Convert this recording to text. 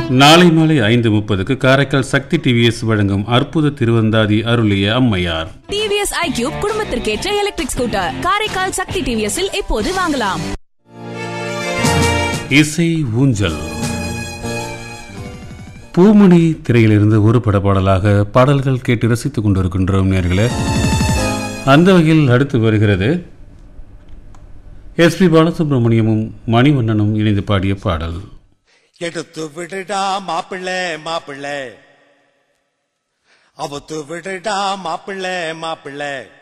நாளை மாலை ஐந்து முப்பதுக்கு காரைக்கால் சக்தி டிவிஎஸ் வழங்கும் அற்புத திருவந்தாதி அருளிய அம்மையார் டிவிஎஸ் ஐக்யூப் குடும்பத்திற்கேற்ற எலக்ட்ரிக் ஸ்கூட்டர் காரைக்கால் சக்தி டிவிஎஸ்ஸில் இப்போது வாங்கலாம் இசை ஊஞ்சல் பூமணி திரையிலிருந்து ஒரு பட பாடலாக பாடல்கள் கேட்டு ரசித்துக் கொண்டிருக்கின்றோம் நேர்களே அந்த வகையில் அடுத்து வருகிறது எஸ்பி பாலசுப்ரமணியமும் மணிவண்ணனும் இணைந்து பாடிய பாடல் எடுத்து விடுடா மாப்பிள்ளை மாப்பிள்ளை அவுத்து விடுடா மாப்பிள்ளை மாப்பிள்ளை